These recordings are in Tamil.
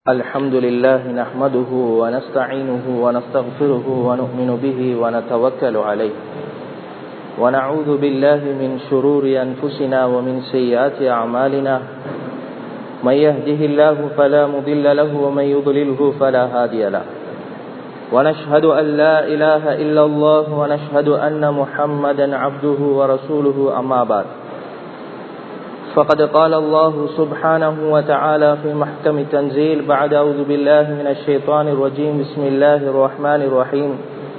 الحمد لله نحمده ونستعينه ونستغفره ونؤمن به ونتوكل عليه ونعوذ بالله من شرور أنفسنا ومن سيئات أعمالنا من يهده الله فلا مضل له ومن يضلله فلا هادي له ونشهد أن لا إله إلا الله ونشهد أن محمدا عبده ورسوله أما بعد فقد قال الله سبحانه وتعالى في محكم التنزيل بعد أعوذ بالله من الشيطان الرجيم بسم الله الرحمن الرحيم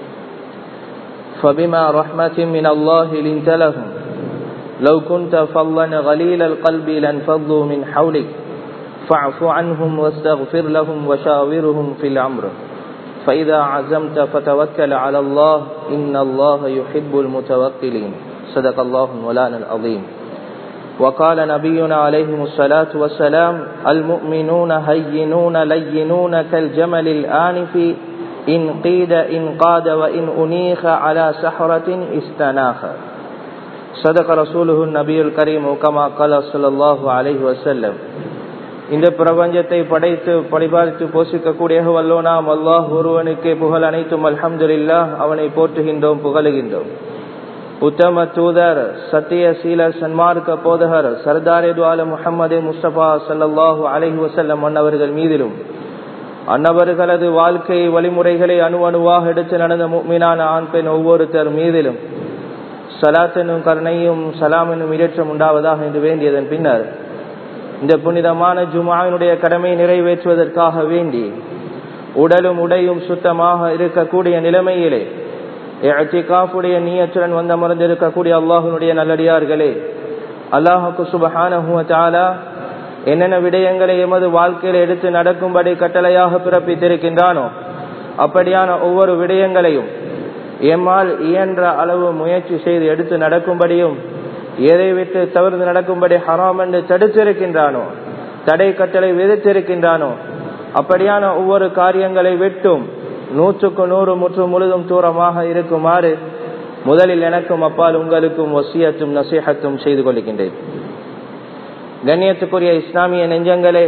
فبما رحمة من الله لنت لهم لو كنت فظا غليل القلب لانفضوا من حولك فاعف عنهم واستغفر لهم وشاورهم في الأمر فإذا عزمت فتوكل على الله إن الله يحب المتوكلين صدق الله مولانا العظيم وقال نبينا عليه الصلاة والسلام المؤمنون هينون لينون كالجمل الآنف إن قيد إن قاد وإن أنيخ على سحرة استناخ صدق رسوله النبي الكريم كما قال صلى الله عليه وسلم இந்த பிரபஞ்சத்தை படைத்து பரிபாலித்து போஷிக்கக்கூடிய வல்லோ நாம் அல்லாஹ் ஒருவனுக்கே புகழ் அனைத்தும் அல்ஹம்துல்லா அவனை போற்றுகின்றோம் புகழுகின்றோம் உத்தம தூதர் சத்திய சீலர் சன்மார்க்க போதகர் சர்தாரே துவால முகமது முஸ்தபா சல்லாஹூ அலஹி வசல்லம் அன்னவர்கள் மீதிலும் அன்னவர்களது வாழ்க்கை வழிமுறைகளை அணு அணுவாக எடுத்து நடந்த மீனான ஆண் பெண் ஒவ்வொருத்தர் மீதிலும் சலாத்தனும் கருணையும் சலாமெனும் இடற்றம் உண்டாவதாக என்று வேண்டியதன் பின்னர் இந்த புனிதமான ஜுமாவினுடைய கடமை நிறைவேற்றுவதற்காக வேண்டி உடலும் உடையும் சுத்தமாக இருக்கக்கூடிய நிலைமையிலே காஃபுடைய நீயற்றுடன் வந்து அமர்ந்திருக்கக்கூடிய அல்லாஹனுடைய நல்லடியார்களே அல்லாஹுக்கு சுபஹானா என்னென்ன விடயங்களை எமது வாழ்க்கையில் எடுத்து நடக்கும்படி கட்டளையாக பிறப்பித்திருக்கின்றானோ அப்படியான ஒவ்வொரு விடயங்களையும் எம்மால் இயன்ற அளவு முயற்சி செய்து எடுத்து நடக்கும்படியும் எதை விட்டு தவிர்த்து நடக்கும்படி ஹராம் என்று தடுத்திருக்கின்றானோ தடை கட்டளை விதித்திருக்கின்றானோ அப்படியான ஒவ்வொரு காரியங்களை விட்டும் நூற்றுக்கு நூறு முற்று முழுதும் தூரமாக இருக்குமாறு முதலில் எனக்கும் அப்பால் உங்களுக்கும் ஒசியத்தும் நசீகத்தும் செய்து கொள்கின்றேன் கண்ணியத்துக்குரிய இஸ்லாமிய நெஞ்சங்களே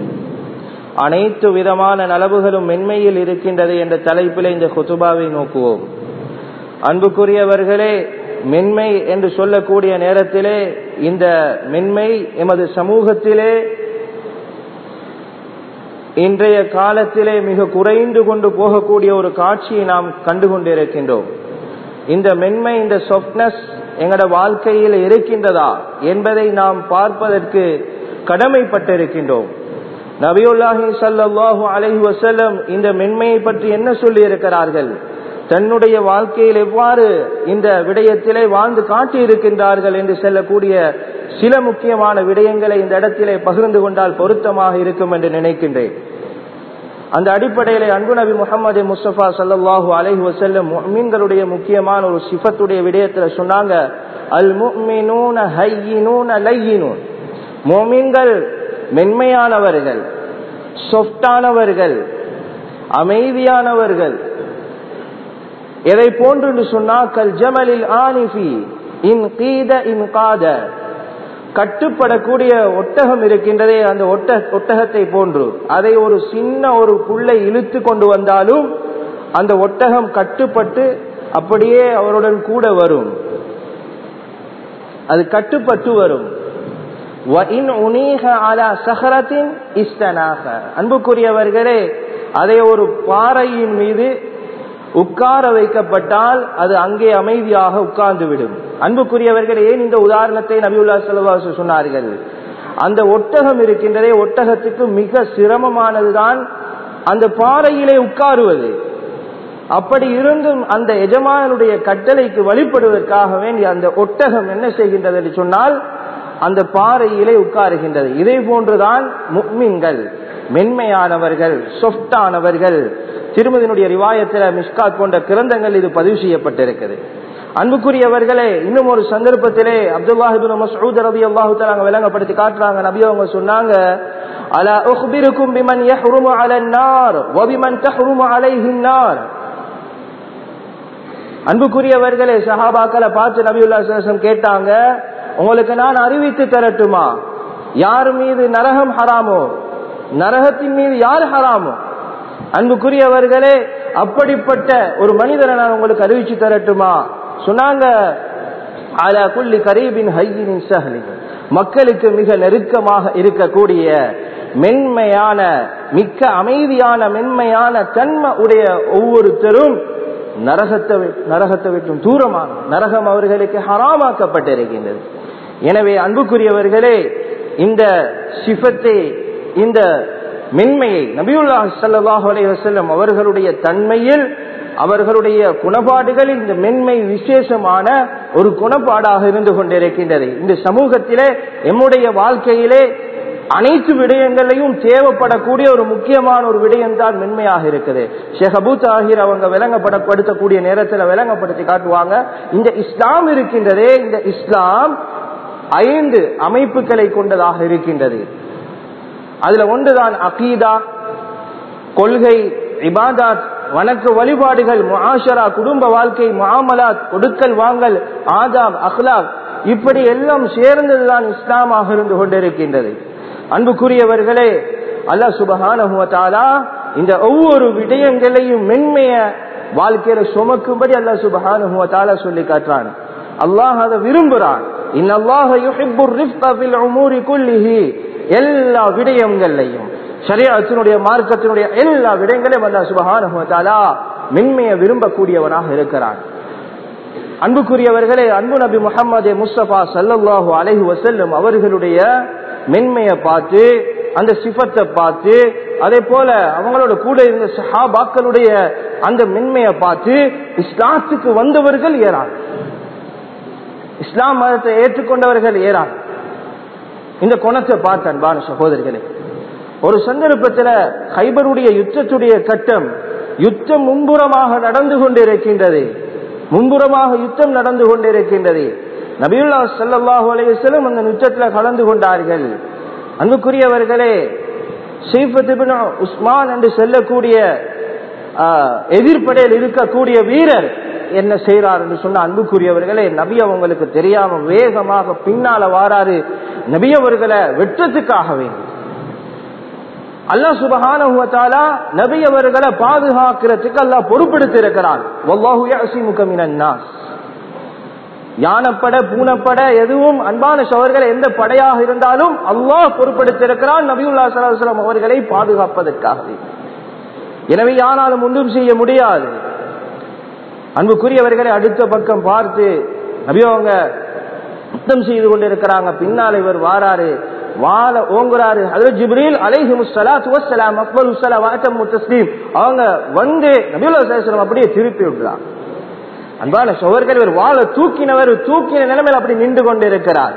அனைத்து விதமான நலவுகளும் மென்மையில் இருக்கின்றது என்ற தலைப்பில் இந்த குத்துபாவை நோக்குவோம் அன்புக்குரியவர்களே மென்மை என்று சொல்லக்கூடிய நேரத்திலே இந்த மென்மை எமது சமூகத்திலே இன்றைய காலத்திலே மிக குறைந்து கொண்டு போகக்கூடிய ஒரு காட்சியை நாம் கண்டுகொண்டிருக்கின்றோம் இந்த மென்மை இந்த சொப்னஸ் எங்களோட வாழ்க்கையில் இருக்கின்றதா என்பதை நாம் பார்ப்பதற்கு கடமைப்பட்டிருக்கின்றோம் நபியுல்லாஹி சல்லாஹூ அலஹி வசல்லம் இந்த மென்மையை பற்றி என்ன சொல்லி இருக்கிறார்கள் தன்னுடைய வாழ்க்கையில் எவ்வாறு இந்த விடயத்திலே வாழ்ந்து காட்டி இருக்கின்றார்கள் என்று செல்லக்கூடிய சில முக்கியமான விடயங்களை இந்த இடத்திலே பகிர்ந்து கொண்டால் பொருத்தமாக இருக்கும் என்று நினைக்கின்றேன் அந்த அடிப்படையில அன்பு நபி முகமது முஸ்தபா சல்லாஹூ அலஹி வசல்லம் மீன்களுடைய முக்கியமான ஒரு சிஃபத்துடைய விடயத்துல சொன்னாங்க அல் முக்மினூன ஹையினூன லையினூன் மோமீன்கள் மென்மையானவர்கள் சொஃப்டானவர்கள் அமைதியானவர்கள் எதை போன்று சொன்னால் கல் ஜமலில் ஆனிஃபி இன் கீத இன் காத கட்டுப்படக்கூடிய ஒட்டகம் இருக்கின்றதே அந்த ஒட்ட ஒட்டகத்தை போன்று அதை ஒரு சின்ன ஒரு புள்ளை இழுத்து கொண்டு வந்தாலும் அந்த ஒட்டகம் கட்டுப்பட்டு அப்படியே அவருடன் கூட வரும் அது கட்டுப்பட்டு வரும் அன்புக்குரியவர்களே அதை ஒரு பாறையின் மீது உட்கார வைக்கப்பட்டால் அது அங்கே அமைதியாக உட்கார்ந்து விடும் அன்புக்குரியவர்கள் ஏன் இந்த உதாரணத்தை நபியுல்லா செல்வாசு சொன்னார்கள் அந்த ஒட்டகம் இருக்கின்றதே ஒட்டகத்துக்கு மிக சிரமமானதுதான் அந்த பாறையிலே உட்காருவது அப்படி இருந்தும் அந்த எஜமானுடைய கட்டளைக்கு வழிபடுவதற்காக வேண்டி அந்த ஒட்டகம் என்ன செய்கின்றது என்று சொன்னால் அந்த பாறையிலே உட்காருகின்றது இதே போன்றுதான் முக்மின்கள் மென்மையானவர்கள் சொஃப்டானவர்கள் திருமதியினுடைய ரிவாயத்தில் மிஸ்காத் போன்ற கிரந்தங்கள் இது பதிவு செய்யப்பட்டிருக்கிறது அன்புக்குரியவர்களே இன்னும் ஒரு சந்தர்ப்பத்திலே அப்துல்லாஹிபின் மசூத் ரபி அல்லாஹு தலாங்க விளங்கப்படுத்தி காட்டுறாங்க நபி அவங்க சொன்னாங்க அலா உஹ்பிருக்கும் பிமன் யஹ்ருமு அலன் நார் வபிமன் தஹ்ருமு அலைஹின் நார் அன்புக்குரியவர்களே சஹாபாக்களை பார்த்து நபியுல்லா சேஷம் கேட்டாங்க உங்களுக்கு நான் அறிவித்து தரட்டுமா யார் மீது நரகம் ஹராமோ நரகத்தின் மீது யார் ஹராமோ அன்புக்குரியவர்களே அப்படிப்பட்ட ஒரு மனிதரை நான் உங்களுக்கு அறிவிச்சு தரட்டுமா சொன்னாங்க அலா குல்லி கரீபின் ஹையின் சஹலின் மக்களுக்கு மிக நெருக்கமாக இருக்கக்கூடிய மென்மையான மிக்க அமைதியான மென்மையான தன்மை உடைய ஒவ்வொருத்தரும் நரகத்தை நரகத்தை விட்டும் தூரமாக நரகம் அவர்களுக்கு ஹராமாக்கப்பட்டிருக்கின்றது எனவே அன்புக்குரியவர்களே இந்த சிஃபத்தை இந்த மென்மையை நபியுல்லா சல்லாஹ் அலைவசல்லம் அவர்களுடைய தன்மையில் அவர்களுடைய குணப்பாடுகள் இந்த மென்மை விசேஷமான ஒரு குணப்பாடாக இருந்து கொண்டிருக்கின்றது இந்த சமூகத்திலே எம்முடைய வாழ்க்கையிலே அனைத்து விடயங்களையும் தேவைப்படக்கூடிய ஒரு முக்கியமான ஒரு விடயம் தான் மென்மையாக இருக்குது ஷெஹபூத் ஆகிர் அவங்க விளங்கப்படப்படுத்தக்கூடிய நேரத்தில் விளங்கப்படுத்தி காட்டுவாங்க இந்த இஸ்லாம் இருக்கின்றதே இந்த இஸ்லாம் ஐந்து அமைப்புகளை கொண்டதாக இருக்கின்றது அதுல ஒன்றுதான் அகீதா கொள்கை இபாதாத் வணக்க வழிபாடுகள் முஆஷரா குடும்ப வாழ்க்கை முஆமலாத் கொடுக்கல் வாங்கல் ஆதாப் அஹ்லாக் இப்படி எல்லாம் சேர்ந்ததுதான் இஸ்லாமாக இருந்து கொண்டிருக்கின்றது அன்புக்குரியவர்களே அல்லாஹ் சுபஹானஹுவத்தாலா இந்த ஒவ்வொரு விடயங்களையும் மென்மைய வாழ்க்கையில சுமக்கும்படி அல்லாஹ் சுபஹானஹுவத்தாலா சொல்லி காட்டுறான் அல்லாஹ் அதை விரும்புறான் இன்னல்லாஹ யுஹிப்புர் ரிஃப்க ஃபில் உமூரி குல்லிஹி எல்லா விடயங்களையும் ஷரியத்தினுடைய மார்க்கத்தினுடைய எல்லா விடயங்களையும் அல்லா சுபஹானுவத்தாலா மென்மையை விரும்பக்கூடியவனாக இருக்கிறான் அன்புக்குரியவர்களே அன்பு நபி முகமது முஸ்தபா சல்லாஹூ அலஹி வசல்லம் அவர்களுடைய மென்மையை பார்த்து அந்த சிஃபத்தை பார்த்து அதே போல அவங்களோட கூட இருந்த சஹாபாக்களுடைய அந்த மென்மையை பார்த்து இஸ்லாத்துக்கு வந்தவர்கள் ஏறான் இஸ்லாம் மதத்தை ஏற்றுக்கொண்டவர்கள் ஏறான் இந்த குணத்தை பார்த்த அன்பான சகோதரிகளே ஒரு சந்தர்ப்பத்தில் ஹைபருடைய யுத்தத்துடைய கட்டம் யுத்தம் முன்புறமாக நடந்து கொண்டிருக்கின்றது முன்புறமாக யுத்தம் நடந்து கொண்டிருக்கின்றது நபியுல்லா சல்லாஹூ அலையம் அந்த யுத்தத்தில் கலந்து கொண்டார்கள் அன்புக்குரியவர்களே ஷெய்ஃபத் உஸ்மான் என்று சொல்லக்கூடிய எதிர்ப்படையில் இருக்கக்கூடிய வீரர் என்ன செய்யறார் என்று சொன்ன அன்புக்குரியவர்களே நபி அவங்களுக்கு தெரியாம வேகமாக பின்னால வாராரு நபி அவர்களை வெற்றத்துக்காக வேண்டி அல்லா சுபகான நபி அவர்களை பாதுகாக்கிறதுக்கு அல்லா பொறுப்பெடுத்து இருக்கிறான் யானப்பட பூனப்பட எதுவும் அன்பான சவர்கள் எந்த படையாக இருந்தாலும் அல்லாஹ் பொறுப்பெடுத்திருக்கிறான் நபியுல்லா சலாஹம் அவர்களை பாதுகாப்பதற்காகவே எனவே யானாலும் ஒன்றும் செய்ய முடியாது அன்புக்குரியவர்களை அடுத்த பக்கம் பார்த்து நபி அவங்க யுத்தம் செய்து கொண்டிருக்கிறாங்க பின்னால் இவர் வாராரு வாழ ஓங்குறாரு அதுல ஜிப்ரீல் அலைஹி முஸ்ஸலாத்து வஸ்ஸலாம் அக்பல் உஸ்ஸலா வஅத்தம் தஸ்லீம் அவங்க வந்து நபியுல்லா ஸல்லல்லாஹு அப்படியே திருப்பி விடுறாங்க அன்பான சோழர்கள் இவர் வாழை தூக்கினவர் தூக்கின நிலைமையில் அப்படி நின்று கொண்டிருக்கிறார்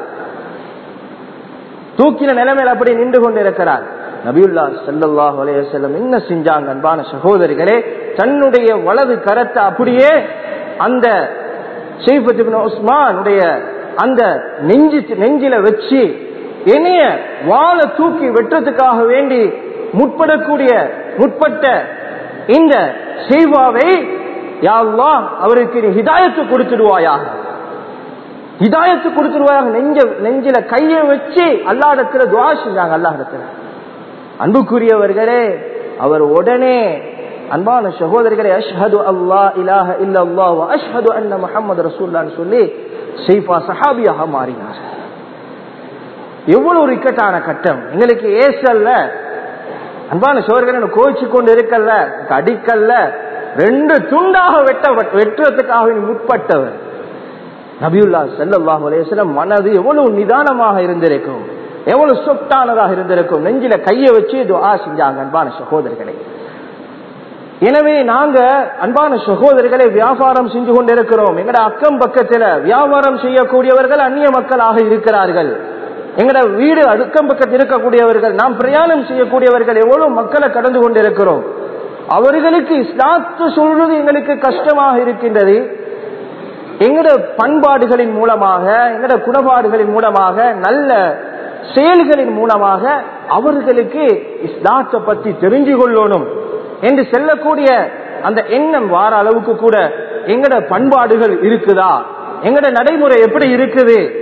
தூக்கின நிலைமையில் அப்படி நின்று கொண்டிருக்கிறார் நபியுல்லா சல்லாஹ் அலையம் என்ன செஞ்சாங்க அன்பான சகோதரிகளே தன்னுடைய வலது கரத்தை அப்படியே அந்த ஷெய்பத் உஸ்மானுடைய அந்த நெஞ்சு நெஞ்சில வச்சு இணைய வாழை தூக்கி வெட்டுறதுக்காக வேண்டி முற்படக்கூடிய முற்பட்ட இந்த செய்வாவை யாழ்லா அவருக்கு நீ ஹிதாயத்து கொடுத்துடுவாயாக ஹிதாயத்து கொடுத்துடுவாயாக நெஞ்ச நெஞ்சில கையை வச்சு அல்லாடத்துல துவா செஞ்சாங்க அல்லாடத்துல அன்புக்குரியவர்களே அவர் உடனே அன்பான சகோதரர்களே அஷ்ஹது அல்லா இலாஹ இல்லல்லா அஷ்ஹது அன்ன முஹம்மது ரசூல்லான்னு சொல்லி ஷெய்ஃபா சஹாபியாக மாறினார் எவ்வளவு ஒரு இக்கட்டான கட்டம் எங்களுக்கு ஏசல்ல அன்பான சோழர்கள் கோச்சு கொண்டு இருக்கல்ல அடிக்கல்ல ரெண்டு துண்டாக வெட்ட வெட்டுறதுக்காக முற்பட்டவர் நபியுல்லா செல்லல்லாஹு அலேஸ்லம் மனது எவ்வளவு நிதானமாக இருந்திருக்கும் எவ்வளவு சொட்டானதாக இருந்திருக்கும் நெஞ்சில கையை வச்சு துவா செஞ்சாங்க அன்பான சகோதரர்களை எனவே நாங்க அன்பான சகோதரர்களை வியாபாரம் செஞ்சு கொண்டிருக்கிறோம் எங்கட அக்கம் பக்கத்துல வியாபாரம் செய்யக்கூடியவர்கள் அந்நிய மக்களாக இருக்கிறார்கள் எங்கட வீடு அடுக்கம் பக்கத்தில் இருக்கக்கூடியவர்கள் நாம் பிரயாணம் செய்யக்கூடியவர்கள் எவ்வளவு மக்களை கடந்து கொண்டிருக்கிறோம் அவர்களுக்கு இஸ்லாத்து சொல்றது எங்களுக்கு கஷ்டமாக இருக்கின்றது எங்கட பண்பாடுகளின் மூலமாக எங்கட குணபாடுகளின் மூலமாக நல்ல செயல்களின் மூலமாக அவர்களுக்கு இஸ்லாத்தை பத்தி தெரிஞ்சு கொள்ளணும் என்று செல்லக்கூடிய அந்த எண்ணம் வார அளவுக்கு கூட எங்கட பண்பாடுகள் இருக்குதா எங்கட நடைமுறை எப்படி இருக்குது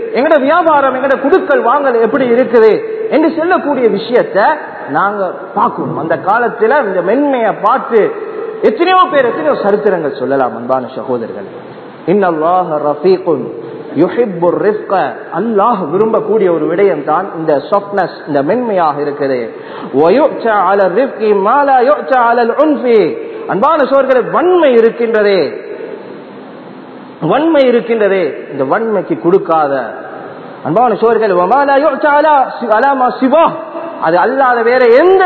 எங்கட வியாபாரம் எங்கட குடுக்கல் வாங்கல் எப்படி இருக்குது என்று சொல்லக்கூடிய விஷயத்த நாங்க பார்க்கணும் அந்த காலத்துல இந்த மென்மையை பார்த்து எத்தனையோ பேர் எத்தனையோ சரித்திரங்கள் சொல்லலாம் அன்பான சகோதரர்கள் இன்னல்லாஹ ரஃபீகுன் யுஹிப்புர் ரிஃப்க அல்லாஹ் விரும்பக்கூடிய ஒரு விடயம் தான் இந்த சாஃப்ட்னஸ் இந்த மென்மையாக இருக்குது வயுச்சா அல ரிஃப்கி மாலா யுச்சா அலல் உன்ஃபி அன்பான சோர்களே வன்மை இருக்கின்றதே வன்மை இருக்கின்றதே இந்த வன்மைக்கு கொடுக்காத அன்பான சோர்கள் வமாலா யுச்சா அலா அலாமா சிவா அது அல்லாத வேற எந்த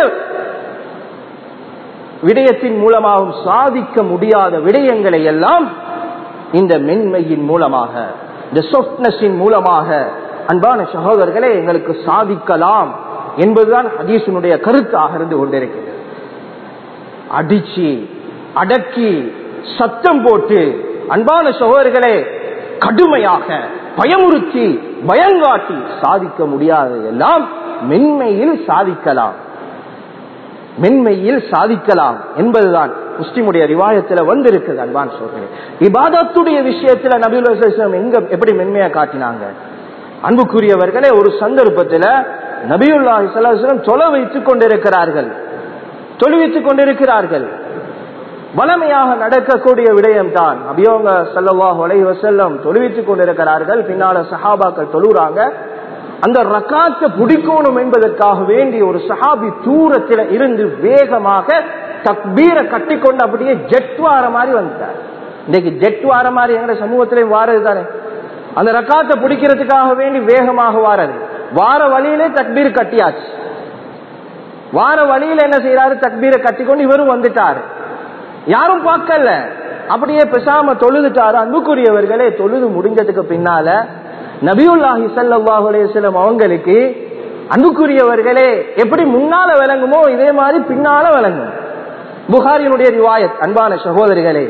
விடயத்தின் மூலமாகவும் சாதிக்க முடியாத விடயங்களை எல்லாம் இந்த மென்மையின் மூலமாக இந்த சொப்னஸின் மூலமாக அன்பான சகோதரர்களே எங்களுக்கு சாதிக்கலாம் என்பதுதான் ஹதீசனுடைய கருத்தாக இருந்து கொண்டிருக்கிறது அடிச்சு அடக்கி சத்தம் போட்டு அன்பான சகோதரர்களே கடுமையாக பயமுறுத்தி பயங்காட்டி சாதிக்க முடியாததெல்லாம் மென்மையில் சாதிக்கலாம் மென்மையில் சாதிக்கலாம் என்பதுதான் முஸ்லிமுடைய ரிவாயத்தில் வந்திருக்குது அன்பான் சோதனை இபாதத்துடைய விஷயத்துல நபியுல் எங்க எப்படி மென்மையா காட்டினாங்க அன்புக்குரியவர்களே ஒரு சந்தர்ப்பத்தில் நபியுல்லாஹி சலாஹம் தொலை வைத்துக் கொண்டிருக்கிறார்கள் தொழுவித்துக் கொண்டிருக்கிறார்கள் வளமையாக நடக்கக்கூடிய விடயம் தான் அபியோங்க சல்லாஹ் உலகி வசல்லம் தொழுவித்துக் கொண்டிருக்கிறார்கள் பின்னால சஹாபாக்கள் தொழுறாங்க அந்த ரக்காத்தை பிடிக்கணும் என்பதற்காக வேண்டி ஒரு சஹாபி தூரத்தில் இருந்து வேகமாக தக்பீரை கட்டி கொண்டு அப்படியே ஜெட் வார மாதிரி வந்துட்டார் இன்னைக்கு ஜெட் வார மாதிரி எங்க சமூகத்திலையும் வாரது தானே அந்த ரக்காத்தை பிடிக்கிறதுக்காக வேண்டி வேகமாக வாரது வார வழியிலே தக்பீர் கட்டியாச்சு வார வழியில என்ன செய்யறாரு தக்பீரை கட்டிக்கொண்டு இவரும் வந்துட்டாரு யாரும் பார்க்கல அப்படியே பெசாம தொழுதுட்டாரு அன்புக்குரியவர்களே தொழுது முடிஞ்சதுக்கு பின்னால நபியுல்லாஹி சல்லாஹு அலையம் அவங்களுக்கு அன்புக்குரியவர்களே எப்படி முன்னால விளங்குமோ இதே மாதிரி பின்னால விளங்கும் புகாரினுடைய ரிவாயத் அன்பான சகோதரிகளே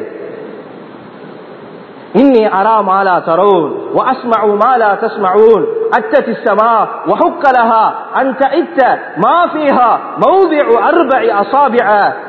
إني أرى ما لا ترون وأسمع ما لا تسمعون أتت السماء وحك لها أن تئت ما فيها موضع أربع أصابع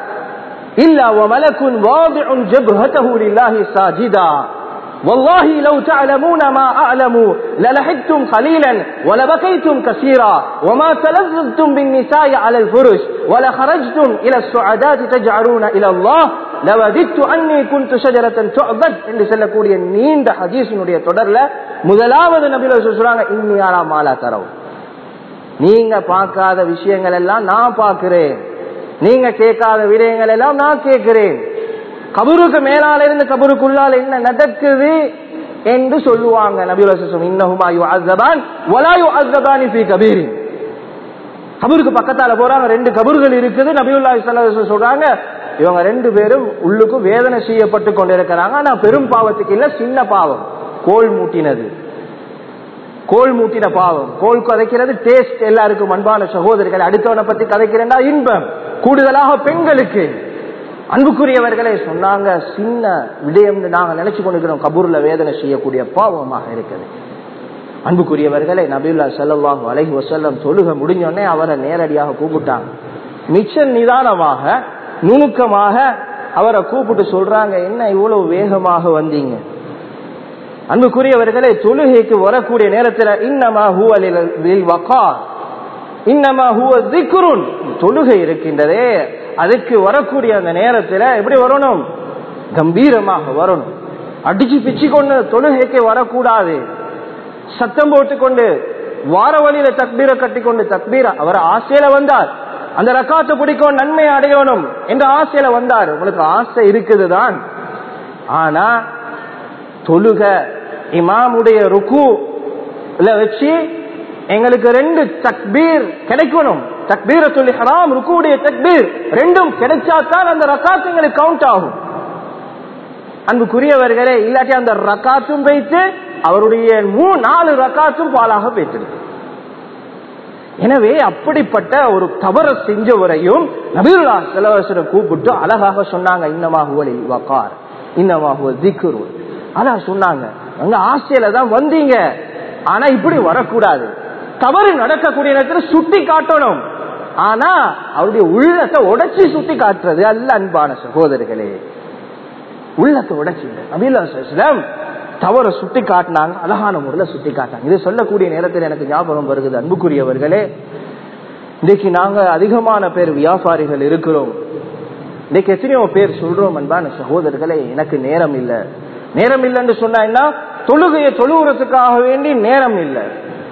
إلا وملك واضع جبهته لله ساجدا والله لو تعلمون ما أعلم للحقتم قليلا ولبكيتم كثيرا وما تلذذتم بالنساء على الفرش ولخرجتم إلى السعدات تجعلون إلى الله لوددت أني كنت شجرة تعبد என்று சொல்லக்கூடிய நீண்ட ஹதீஸினுடைய தொடர்ல முதலாவது நபில சொல்றாங்க இன்னியாரா மாலா தரவு நீங்க பார்க்காத விஷயங்கள் எல்லாம் நான் பார்க்கிறேன் நீங்க கேட்காத விடயங்கள் எல்லாம் நான் கேட்கிறேன் கபருக்கு மேலால இருந்து கபருக்குள்ளால என்ன நடக்குது என்று சொல்லுவாங்க நபியுலம் இன்னஹுமாயு அஸ்தபான் வலாயு அஸ்தபானி ஃபி கபீரின் கபருக்கு பக்கத்தால போறாங்க ரெண்டு கபர்கள் இருக்குது நபியுல்லாஹி ஸல்லல்லாஹு சொல்றாங்க இவங்க ரெண்டு பேரும் உள்ளுக்கு வேதனை செய்யப்பட்டு கொண்டிருக்கிறாங்க ஆனா பெரும் பாவத்துக்கு இல்ல சின்ன பாவம் கோல் மூட்டினது கோல் மூட்டின பாவம் கோல் கதைக்கிறது டேஸ்ட் எல்லாருக்கும் அன்பான சகோதரிகள் அடுத்தவனை பத்தி கதைக்கிறேன்னா இன்பம் கூடுதலாக பெண்களுக்கு அன்புக்குரியவர்களே சொன்னாங்க சின்ன விடயம் நாங்க நினைச்சு கொண்டிருக்கிறோம் கபூர்ல வேதனை செய்யக்கூடிய பாவமாக இருக்குது அன்புக்குரியவர்களே நபியுல்லா செல்லவாஹு அலஹி வசல்லம் தொழுக முடிஞ்சோடனே அவரை நேரடியாக கூப்பிட்டாங்க மிச்ச நிதானமாக நுணுக்கமாக அவரை கூப்பிட்டு சொல்றாங்க என்ன இவ்வளவு வேகமாக வந்தீங்க அன்புக்குரியவர்களே தொழுகைக்கு வரக்கூடிய நேரத்தில் இன்னமா ஹூவலில் வக்கார் இன்னமா ஹூவ திக்ருன் தொழுகை இருக்கின்றதே அதுக்கு வரக்கூடிய அந்த நேரத்தில் எப்படி வரணும் கம்பீரமாக வரணும் அடிச்சு பிச்சு கொண்டு தொழுகைக்கு வரக்கூடாது சத்தம் போட்டுக்கொண்டு வார வழியில தக்பீரை கட்டிக்கொண்டு தக்பீர அவர் ஆசையில வந்தார் அந்த ரக்காத்தை பிடிக்கும் நன்மை அடையணும் என்ற ஆசையில வந்தார் உங்களுக்கு ஆசை இருக்குதுதான் ஆனா தொழுக இமாமுடைய ருக்கு வச்சு எங்களுக்கு ரெண்டு தக்பீர் கிடைக்கணும் தக்பீர சொல்லி ஹராம் ருக்குடைய தக்பீர் ரெண்டும் கிடைச்சாத்தான் அந்த ரக்காத்து எங்களுக்கு கவுண்ட் ஆகும் அன்புக்குரியவர்களே இல்லாட்டி அந்த ரக்காத்தும் வைத்து அவருடைய மூ நாலு ரக்காத்தும் பாலாக பேசிருக்கு எனவே அப்படிப்பட்ட ஒரு தவற செஞ்சவரையும் நபீருல்லா செலவசரை கூப்பிட்டு அழகாக சொன்னாங்க இன்னமாகுவலி வக்கார் இன்னமாகுவ திக்குரு அதான் சொன்னாங்க அங்க ஆசையில தான் வந்தீங்க ஆனா இப்படி வரக்கூடாது தவறு நடக்கக்கூடிய நேரத்தில் சுட்டி காட்டணும் ஆனா அவருடைய உள்ளத்தை உடைச்சி சுட்டி காட்டுறது அல்ல அன்பான சகோதரர்களே உள்ளத்தை உடைச்சி நபீலாம் தவற சுட்டி காட்டினாங்க அழகான முறையில் சுட்டி காட்டினாங்க இது சொல்லக்கூடிய நேரத்தில் எனக்கு ஞாபகம் வருகிறது அன்புக்குரியவர்களே இன்னைக்கு நாங்க அதிகமான பேர் வியாபாரிகள் இருக்கிறோம் இன்னைக்கு எத்தனையோ பேர் சொல்றோம் அன்பான சகோதரர்களே எனக்கு நேரம் இல்லை நேரம் இல்லைன்னு சொன்னா என்ன தொழுகையை தொழுகிறதுக்காக வேண்டி நேரம் இல்லை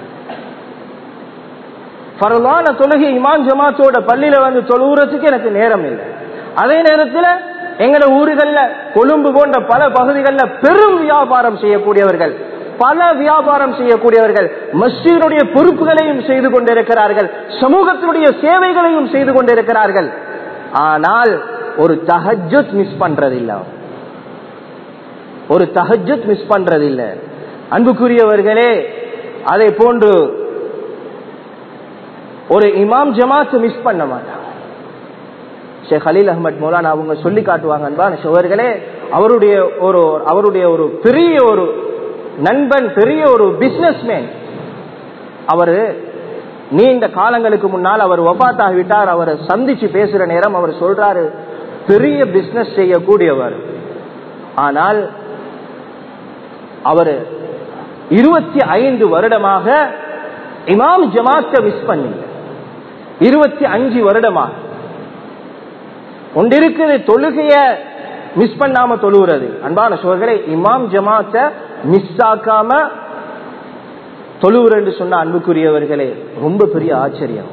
பரவான தொழுகை இமான் ஜமாத்தோட பள்ளியில வந்து தொழுகிறதுக்கு எனக்கு நேரம் இல்லை அதே நேரத்தில் எங்கட ஊர்கள்ல கொழும்பு போன்ற பல பகுதிகளில் பெரும் வியாபாரம் செய்யக்கூடியவர்கள் பல வியாபாரம் செய்யக்கூடியவர்கள் மஸ்ஜினுடைய பொறுப்புகளையும் செய்து கொண்டிருக்கிறார்கள் சமூகத்தினுடைய சேவைகளையும் செய்து கொண்டிருக்கிறார்கள் ஆனால் ஒரு தஹஜத் மிஸ் பண்றதில்லை ஒரு தஹஜத் மிஸ் பண்றதில்லை அன்புக்குரியவர்களே அதை போன்று ஒரு இமாம் ஜமாத் மிஸ் பண்ண மாட்டாங்க ஷேக் அலீல் அஹமத் மௌலானா அவங்க சொல்லி காட்டுவாங்க அன்பான சோழர்களே அவருடைய ஒரு அவருடைய ஒரு பெரிய ஒரு நண்பன் பெரிய ஒரு பிசினஸ்மேன் அவரு நீண்ட காலங்களுக்கு முன்னால் அவர் ஒபாத்தாகிவிட்டார் அவரை சந்திச்சு பேசுற நேரம் அவர் சொல்றாரு பெரிய பிசினஸ் செய்யக்கூடியவர் ஆனால் அவர் இருபத்தி ஐந்து வருடமாக இமாம் ஜமாத்தை மிஸ் பண்ணல இருபத்தி அஞ்சு வருடமாக ஒன்றிருக்குது தொழுகைய மிஸ் பண்ணாம தொழுகிறது அன்பான சோழர்களே இமாம் ஜமாத்த மிஸ் ஆக்காம தொழுவுற என்று சொன்ன அன்புக்குரியவர்களே ரொம்ப பெரிய ஆச்சரியம்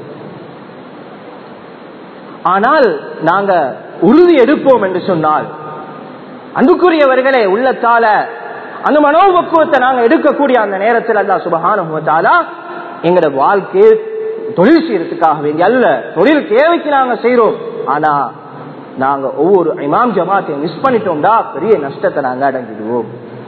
ஆனால் நாங்க உறுதி எடுப்போம் என்று சொன்னால் அன்புக்குரியவர்களே உள்ளத்தால அந்த மனோபக்குவத்தை நாங்க எடுக்கக்கூடிய அந்த நேரத்தில் அல்லா சுபகான எங்கட வாழ்க்கையை தொழில் செய்யறதுக்காக வேண்டிய அல்ல தொழில் தேவைக்கு நாங்க செய்யறோம் ஆனா நாங்க ஒவ்வொரு இமாம் ஜமாத்தையும் மிஸ் பண்ணிட்டோம்டா பெரிய நஷ்டத்தை நாங்க அடைஞ்சிடுவோம்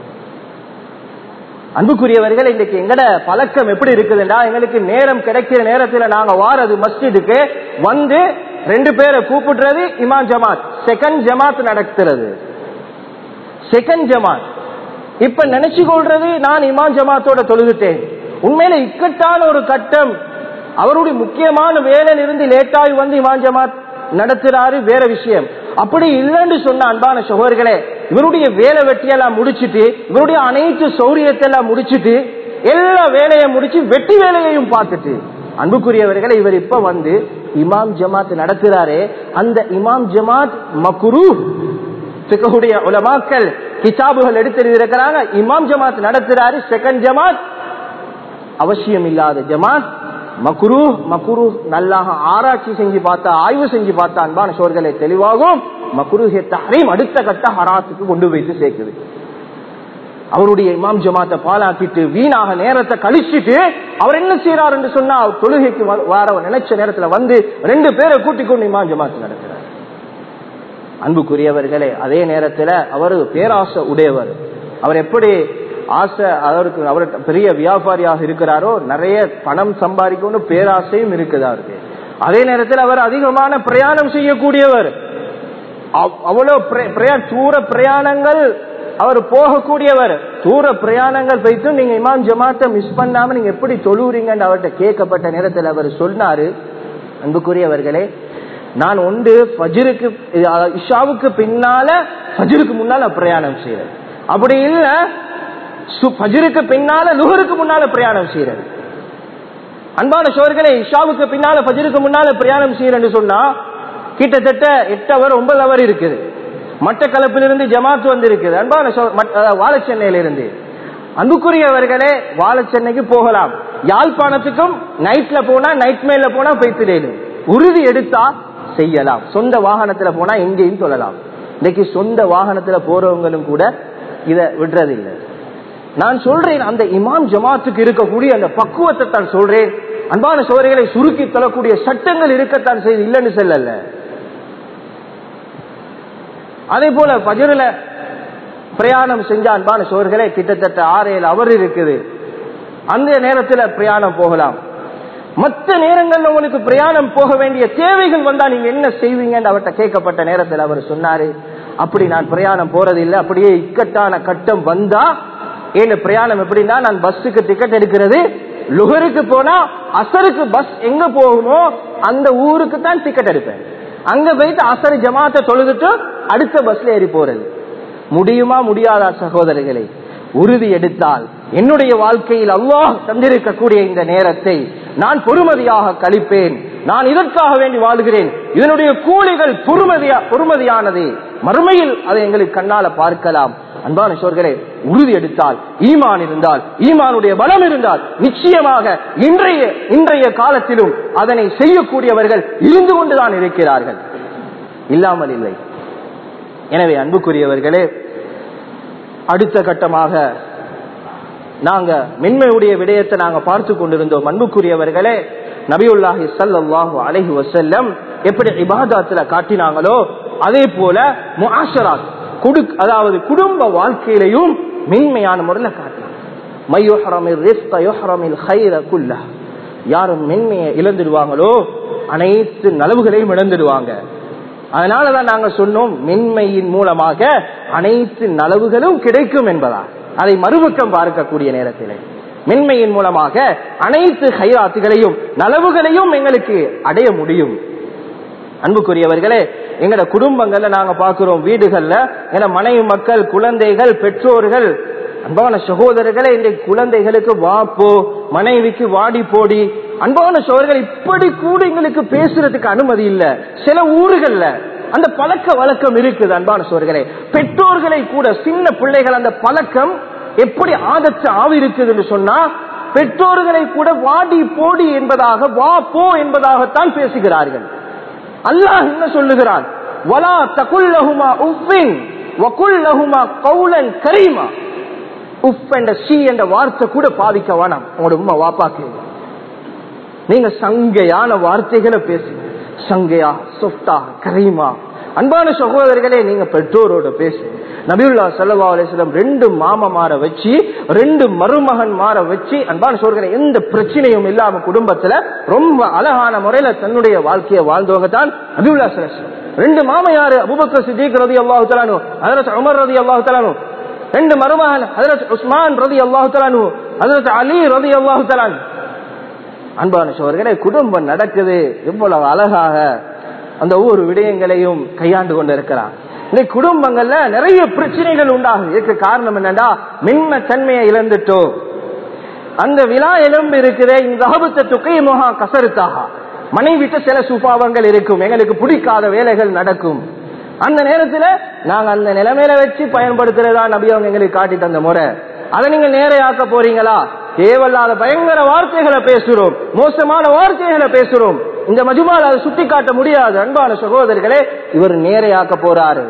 அன்புக்குரியவர்கள் இன்னைக்கு எங்கட பழக்கம் எப்படி இருக்குதுன்னா எங்களுக்கு நேரம் கிடைக்கிற நேரத்துல நாங்க வாரது மஸ்ஜிதுக்கு வந்து ரெண்டு பேரை கூப்பிடுறது இமாம் ஜமாத் செகண்ட் ஜமாத் நடத்துறது செகண்ட் ஜமாத் இப்ப நினைச்சு கொள்றது நான் இமாம் ஜமாத்தோட தொழுதுட்டேன் உண்மையில இக்கட்டான ஒரு கட்டம் அவருடைய முக்கியமான வேலையில இருந்து லேட்டாகி வந்து இமாம் ஜமாத் நடத்துறாரு வேற விஷயம் அப்படி இல்லைன்னு சொன்ன அன்பான சகோதரர்களே இவருடைய வேலை வெட்டியெல்லாம் முடிச்சுட்டு இவருடைய அனைத்து சௌரியத்தை எல்லாம் முடிச்சுட்டு எல்லா வேலையை முடிச்சு வெட்டி வேலையையும் பார்த்துட்டு அன்புக்குரியவர்களை இவர் இப்ப வந்து இமாம் ஜமாத் நடத்துறாரே அந்த இமாம் ஜமாத் மக்குரு சிக்கக்கூடிய உலமாக்கள் கிதாபுகள் எடுத்து இருக்கிறாங்க இமாம் ஜமாத் நடத்துறாரு செகண்ட் ஜமாத் அவசியம் இல்லாத ஜமாத் மக்குரு மக்குரு நல்லாக ஆராய்ச்சி செஞ்சு பார்த்தா ஆய்வு செஞ்சு பார்த்தா அன்பான சோர்களை தெளிவாகும் மக்குருஹே தஹரீம் அடுத்த கட்ட ஹராத்துக்கு கொண்டு வைத்து சேர்க்குது அவருடைய இமாம் ஜமாத்தை பாலாக்கிட்டு வீணாக நேரத்தை கழிச்சிட்டு அவர் என்ன செய்யறாரு என்று சொன்னா தொழுகைக்கு வர நினைச்ச நேரத்துல வந்து ரெண்டு பேரை கூட்டிக் கொண்டு இமாம் ஜமாத்து நடக்கிறார் அன்புக்குரியவர்களே அதே நேரத்துல அவரு பேராசை உடையவர் அவர் எப்படி ஆசை அவருக்கு அவர் பெரிய வியாபாரியாக இருக்கிறாரோ நிறைய பணம் சம்பாதிக்கணும் பேராசையும் இருக்குது அவருக்கு அதே நேரத்தில் அவர் அதிகமான பிரயாணம் செய்யக்கூடியவர் அவ்வளவு தூர பிரயாணங்கள் அவர் போகக்கூடியவர் தூர பிரயாணங்கள் வைத்து நீங்க இமாம் ஜமாத்தை மிஸ் பண்ணாம நீங்க எப்படி தொழுவுறீங்கன்னு அவர்கிட்ட கேட்கப்பட்ட நேரத்தில் அவர் சொன்னாரு அன்புக்குரியவர்களே நான் ஒன்று ஃபஜருக்கு இஷாவுக்கு பின்னால ஃபஜருக்கு முன்னால பிரயாணம் செய்யறேன் அப்படி இல்ல ஃபஜருக்கு பின்னால லுகருக்கு முன்னால பிரயாணம் செய்யறது அன்பான சோர்களே இஷாவுக்கு பின்னால ஃபஜருக்கு முன்னால பிரயாணம் செய்யறேன்னு சொன்னா கிட்டத்தட்ட எட்டு அவர் ஒன்பது அவர் இருக்குது மட்டக்களப்பிலிருந்து ஜமாத் வந்து இருக்குது அன்பான வாழச்சென்னையில இருந்து அன்புக்குரியவர்களே வாழச்சென்னைக்கு போகலாம் யாழ்ப்பாணத்துக்கும் நைட்ல போனா நைட் மேல போனா போய்த்திடலும் உறுதி எடுத்தா செய்யலாம் சொந்த வாகனத்துல போனா எங்கேயும் சொல்லலாம் இன்னைக்கு சொந்த வாகனத்துல போறவங்களும் கூட இத விடுறதில்லை நான் சொல்றேன் அந்த இமாம் ஜமாத்துக்கு இருக்கக்கூடிய அந்த பக்குவத்தை தான் சொல்றேன் அன்பான சோதனைகளை சுருக்கி தரக்கூடிய சட்டங்கள் இருக்கத்தான் செய்து இல்லைன்னு சொல்லல அதே போல பஜரில பிரயாணம் செஞ்ச அன்பான சோர்களே கிட்டத்தட்ட ஆறு ஏழு அவர் இருக்குது அந்த நேரத்தில் பிரயாணம் போகலாம் மற்ற நேரங்கள்ல உங்களுக்கு பிரயாணம் போக வேண்டிய தேவைகள் வந்தா நீங்க என்ன செய்வீங்கன்னு அவர்கிட்ட கேட்கப்பட்ட நேரத்தில் அவர் சொன்னாரு அப்படி நான் பிரயாணம் போறது இல்லை அப்படியே இக்கட்டான கட்டம் வந்தா ஏன் பிரயாணம் எப்படின்னா நான் பஸ்ஸுக்கு டிக்கெட் எடுக்கிறது லுகருக்கு போனா அசருக்கு பஸ் எங்க போகுமோ அந்த ஊருக்கு தான் டிக்கெட் எடுப்பேன் அங்க போயிட்டு அசரு ஜமாத்தை தொழுதுட்டு அடுத்த பஸ்ல ஏறி போறது முடியுமா முடியாதா சகோதரிகளை உறுதி எடுத்தால் என்னுடைய வாழ்க்கையில் அல்லாஹ் தந்திருக்கக்கூடிய இந்த நேரத்தை நான் பொறுமதியாக கழிப்பேன் நான் இதற்காக வேண்டி வாழ்கிறேன் இதனுடைய கூலிகள் பொறுமதியா பொறுமதியானது மறுமையில் அதை எங்களுக்கு கண்ணால பார்க்கலாம் அன்பான சோர்களே உறுதி எடுத்தால் ஈமான் இருந்தால் ஈமானுடைய பலம் இருந்தால் நிச்சயமாக இன்றைய இன்றைய காலத்திலும் அதனை செய்யக்கூடியவர்கள் இருந்து கொண்டுதான் இருக்கிறார்கள் இல்லாமல் இல்லை எனவே அன்புக்குரியவர்களே அடுத்த கட்டமாக நாங்க மென்மையுடைய விடயத்தை நாங்க பார்த்து கொண்டிருந்தோம் அன்புக்குரியவர்களே நபியுல்லாஹி சல்லாஹு அலஹி வசல்லம் எப்படி இபாதாத்துல காட்டினாங்களோ அதே போல முஆஷராத் குடு அதாவது குடும்ப வாழ்க்கையிலையும் மென்மையான முறையில் காட்டினாங்க யாரும் மென்மையை இழந்துடுவாங்களோ அனைத்து நலவுகளையும் இழந்துடுவாங்க அதனாலதான் நாங்க சொன்னோம் மென்மையின் மூலமாக அனைத்து நலவுகளும் கிடைக்கும் என்பதா அதை மறுபக்கம் பார்க்கக்கூடிய நேரத்தில் மென்மையின் மூலமாக அனைத்து ஹைராத்துகளையும் நலவுகளையும் எங்களுக்கு அடைய முடியும் அன்புக்குரியவர்களே எங்கட குடும்பங்கள்ல நாங்க பாக்குறோம் வீடுகள்ல என மனைவி மக்கள் குழந்தைகள் பெற்றோர்கள் அன்பான சகோதரர்களை இன்றைக்கு குழந்தைகளுக்கு வாப்போ மனைவிக்கு வாடி போடி அன்பான சோழர்கள் இப்படி கூட எங்களுக்கு பேசுறதுக்கு அனுமதி இல்ல சில ஊர்கள்ல அந்த பழக்க வழக்கம் இருக்குது அன்பான சோழர்களே பெற்றோர்களை கூட சின்ன பிள்ளைகள் அந்த பழக்கம் எப்படி ஆதற்ற ஆவி இருக்குதுன்னு சொன்னா பெற்றோர்களை கூட வாடி போடி என்பதாக வா போ என்பதாகத்தான் பேசுகிறார்கள் அல்லாஹ் என்ன சொல்லுகிறான் வலா தகுல்லஹுமா உஃபின் வகுல்லஹுமா கௌலன் கரீமா உஃப் என்ற சி என்ற வார்த்தை கூட பாதிக்க வேணாம் உங்களோட உமா வாப்பாக்கு நீங்க சங்கையான வார்த்தைகளை பேசுங்க சங்கையா சொஃப்டா கரீமா அன்பான சகோதரர்களே நீங்க பெற்றோரோட பேசு நபியுல்லா சல்லா அலிஸ்லம் ரெண்டு மாமமார வச்சு ரெண்டு மருமகன் மாற வச்சு அன்பான சோழர்களை எந்த பிரச்சனையும் இல்லாம குடும்பத்துல ரொம்ப அழகான முறையில தன்னுடைய வாழ்க்கையை வாழ்ந்தவங்க தான் நபியுல்லா சலம் ரெண்டு மாமையாரு அபுபக்கர் சித்திக் ரதி அல்லாஹு தலானு அதரத் உமர் ரதி அல்லாஹு தலானு ரெண்டு மருமகன் ஹதரத் உஸ்மான் ரதி அல்லாஹு தலானு ஹதரத் அலி ரதி அல்லாஹு தலான் அன்பான சோழர்களே குடும்பம் நடக்குது எவ்வளவு அழகாக அந்த ஒவ்வொரு விடயங்களையும் கையாண்டு கொண்டிருக்கிறார் இன்னைக்கு குடும்பங்கள்ல நிறைய பிரச்சனைகள் உண்டாகும் இதுக்கு காரணம் என்னன்னா மின்ம தன்மையை இழந்துட்டோம் அந்த விழா எலும்பு இருக்கிற இந்த அகபத்த துக்கை முகா கசருத்தாக மனைவிட்டு சில சுபாவங்கள் இருக்கும் எங்களுக்கு பிடிக்காத வேலைகள் நடக்கும் அந்த நேரத்துல நாங்க அந்த நிலைமையில வச்சு பயன்படுத்துறதா நபி அவங்க எங்களுக்கு காட்டி தந்த முறை அதை நீங்க நேரையாக்க போறீங்களா தேவையில்லாத பயங்கர வார்த்தைகளை பேசுறோம் மோசமான வார்த்தைகளை பேசுறோம் இந்த மஜுமால் அதை சுட்டி காட்ட முடியாது அன்பான சகோதரர்களே இவர் நேரையாக்க போறாரு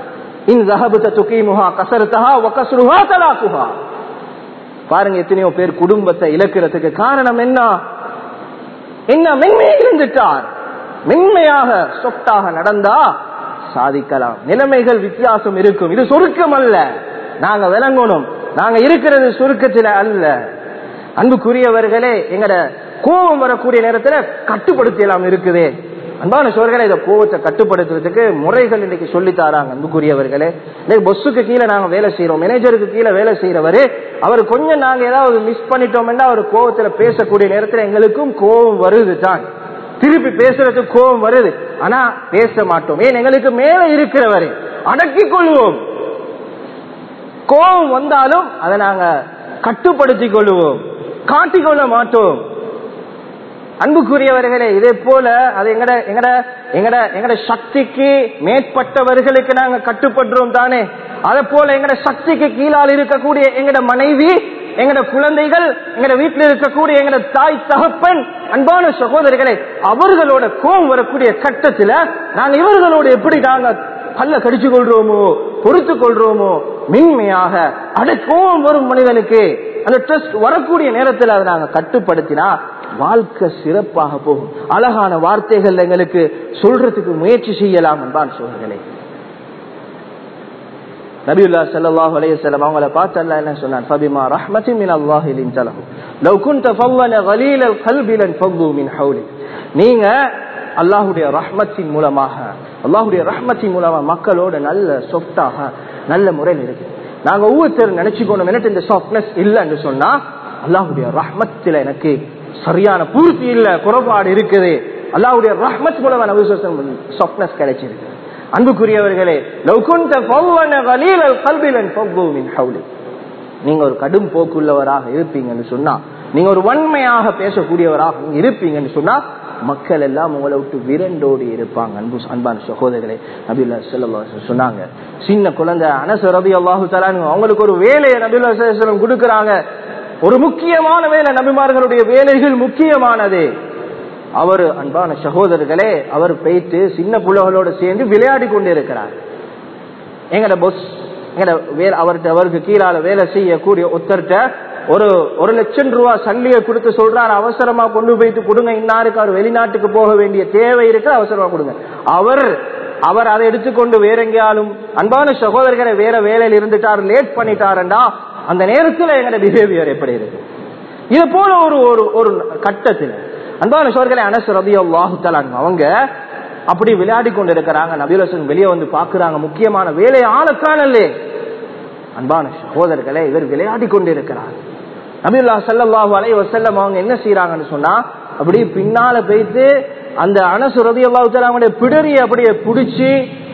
பாருங்க எத்தனையோ பேர் குடும்பத்தை இழக்கிறதுக்கு காரணம் என்ன என்ன மென்மையை இருந்துட்டார் மென்மையாக சொத்தாக நடந்தா சாதிக்கலாம் நிலைமைகள் வித்தியாசம் இருக்கும் இது சொருக்கம் அல்ல நாங்க விளங்கணும் நாங்க இருக்கிறது சுருக்கத்தில் அல்ல அன்புக்குரியவர்களே எங்கட கோபம் வரக்கூடிய நேரத்துல கட்டுப்படுத்தலாம் இருக்குதே அன்பான சோழர்களை இதை கோபத்தை கட்டுப்படுத்துறதுக்கு முறைகள் இன்னைக்கு சொல்லி தாராங்க அன்புக்குரியவர்களே இன்னைக்கு பொஸ்ஸுக்கு கீழே நாங்க வேலை செய்யறோம் மேனேஜருக்கு கீழே வேலை செய்யறவரு அவர் கொஞ்சம் நாங்க ஏதாவது மிஸ் பண்ணிட்டோம்னா அவர் கோபத்துல பேசக்கூடிய நேரத்துல எங்களுக்கும் கோபம் வருது தான் திருப்பி பேசுறதுக்கு கோபம் வருது ஆனா பேச மாட்டோம் ஏன் எங்களுக்கு மேல இருக்கிறவரு அடக்கிக் கொள்வோம் கோபம் வந்தாலும் அதை நாங்க கட்டுப்படுத்திக் கொள்வோம் காட்டிக்கொள்ள மாட்டோம் அன்புக்குரியவர்களே இதே போல அது எங்கட எங்கட எங்கட எங்கட சக்திக்கு மேற்பட்டவர்களுக்கு நாங்க கட்டுப்படுறோம் தானே அதே போல எங்கட சக்திக்கு கீழால் இருக்கக்கூடிய எங்கட மனைவி எங்கட குழந்தைகள் எங்கட வீட்டில் இருக்கக்கூடிய எங்கட தாய் தகப்பன் அன்பான சகோதரிகளை அவர்களோட கோபம் வரக்கூடிய கட்டத்துல நாங்க இவர்களோட எப்படி நாங்க பல்ல கடிச்சு கொள்றோமோ பொறுத்து கொள்றோமோ மென்மையாக அட கோபம் வரும் மனிதனுக்கு அந்த ட்ரஸ்ட் வரக்கூடிய நேரத்தில் அதை நாங்க கட்டுப்படுத்தினா வாழ்க்கை சிறப்பாக போகும் அழகான வார்த்தைகள் எங்களுக்கு சொல்றதுக்கு முயற்சி செய்யலாம் என்பான் சோழர்களே நபியுல்லா ஸல்லல்லாஹு அலைஹி வஸல்லம் அவங்கள பார்த்து அல்லாஹ் என்ன சொன்னான் ஃபபிமா ரஹ்மத்தின் மின் அல்லாஹி லின்தலஹு லவ் குன்த ஃபவ்வல கலீலல் கல்பி லன் ஃபது மின் ஹவுலி நீங்க அல்லாஹ்வுடைய ரஹ்மத்தின் மூலமாக அல்லாஹ்வுடைய ரஹ்மத்தின் மூலமா மக்களோட நல்ல சொஃப்டாக நல்ல முறையில் இருக்கு நாங்க ஒவ்வொருத்தர் நினைச்சுக்கணும் எனக்கு இந்த சாஃப்ட்னஸ் இல்லைன்னு சொன்னா அல்லாஹ்வுடைய ரஹ்மத்துல எனக்கு சரியான பூர்த்தி இல்ல குறைபாடு இருக்குது அல்லாஹ்வுடைய ரஹ்மத் மூலமா நபி சாஃப்ட்னஸ் கிடைச்சிருக்கு அன்புக்குரியவர்களே லவ் குன்த ஃபவ்வன கலீலல் கல்பி லன் ஃபது மின் ஹவுலி நீங்க ஒரு கடும் போக்குள்ளவராக இருப்பீங்கன்னு சொன்னா நீங்க ஒரு வன்மையாக பேசக்கூடியவராக நீங்க இருப்பீங்கன்னு சொன்னா மக்கள் எல்லாம் உங்களை விட்டு விரண்டோடி இருப்பாங்க அன்பு அன்பான சகோதரர்களே நபில்லா செல்ல சொன்னாங்க சின்ன குழந்தை அனச ரபி அல்லாஹு தலானு அவங்களுக்கு ஒரு வேலையை நபில்லா செல்லம் கொடுக்கறாங்க ஒரு முக்கியமான வேலை நபிமார்களுடைய வேலைகள் முக்கியமானது அவர் அன்பான சகோதரர்களே அவர் போயிட்டு சின்ன பிள்ளைகளோட சேர்ந்து விளையாடி கொண்டு இருக்கிறார் எங்கட பொஸ் எங்கட வேலை அவர்கிட்ட அவருக்கு கீழால வேலை செய்யக்கூடிய ஒருத்தர்கிட்ட ஒரு ஒரு லட்சம் ரூபாய் சல்லியை கொடுத்து சொல்றாரு அவசரமா கொண்டு போயிட்டு கொடுங்க இன்னாருக்கு அவர் வெளிநாட்டுக்கு போக வேண்டிய தேவை இருக்கு அவசரமா கொடுங்க அவர் அவர் அதை எடுத்துக்கொண்டு வேற எங்கேயாலும் அன்பான சகோதரர்களை வேற வேலையில் இருந்துட்டார் லேட் பண்ணிட்டாருண்டா அந்த நேரத்தில் எங்கட பிஹேவியர் எப்படி இருக்கு இது போல ஒரு ஒரு ஒரு கட்டத்தில் அன்பான சோர்களை அனசு ரபி அல்லாஹு அவங்க அப்படி விளையாடி கொண்டு இருக்கிறாங்க நபிலசன் வெளியே வந்து பாக்குறாங்க முக்கியமான வேலை ஆளக்கானல்லே அன்பான சகோதரர்களே இவர் விளையாடி கொண்டு இருக்கிறார் நபில்லா சல்லாஹு அலை வசல்லம் அவங்க என்ன செய்யறாங்கன்னு சொன்னா அப்படி பின்னால போயிட்டு அந்த அனசு ரதி அல்லாஹு அவங்களுடைய பிடரியை அப்படியே பிடிச்சி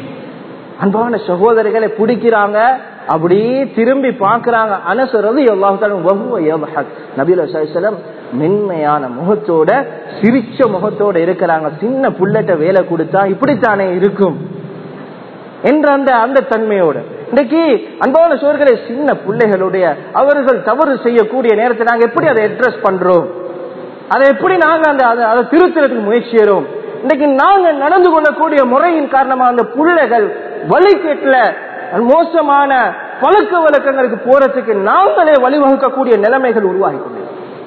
அன்பான சகோதரர்களை பிடிக்கிறாங்க அப்படி திரும்பி பாக்குறாங்க அனசு ரதி அல்லாஹு நபீல் சலம் மென்மையான முகத்தோட சிரிச்ச முகத்தோட இருக்கிறாங்க சின்ன புள்ளட்ட வேலை கொடுத்தா இப்படித்தானே இருக்கும் என்ற அந்த அந்த தன்மையோட இன்னைக்கு அன்பான சோர்களை சின்ன பிள்ளைகளுடைய அவர்கள் தவறு செய்யக்கூடிய நேரத்தை நாங்க எப்படி அதை அட்ரஸ் பண்றோம் அதை எப்படி நாங்க அந்த அதை திருத்துறதுக்கு முயற்சி செய்யறோம் இன்னைக்கு நாங்க நடந்து கொள்ளக்கூடிய முறையின் காரணமா அந்த பிள்ளைகள் வழிகேட்டுல மோசமான பழக்க வழக்கங்களுக்கு போறதுக்கு நாங்களே வழிவகுக்கக்கூடிய நிலைமைகள் உருவாகி கொண்டிருக்கிறோம்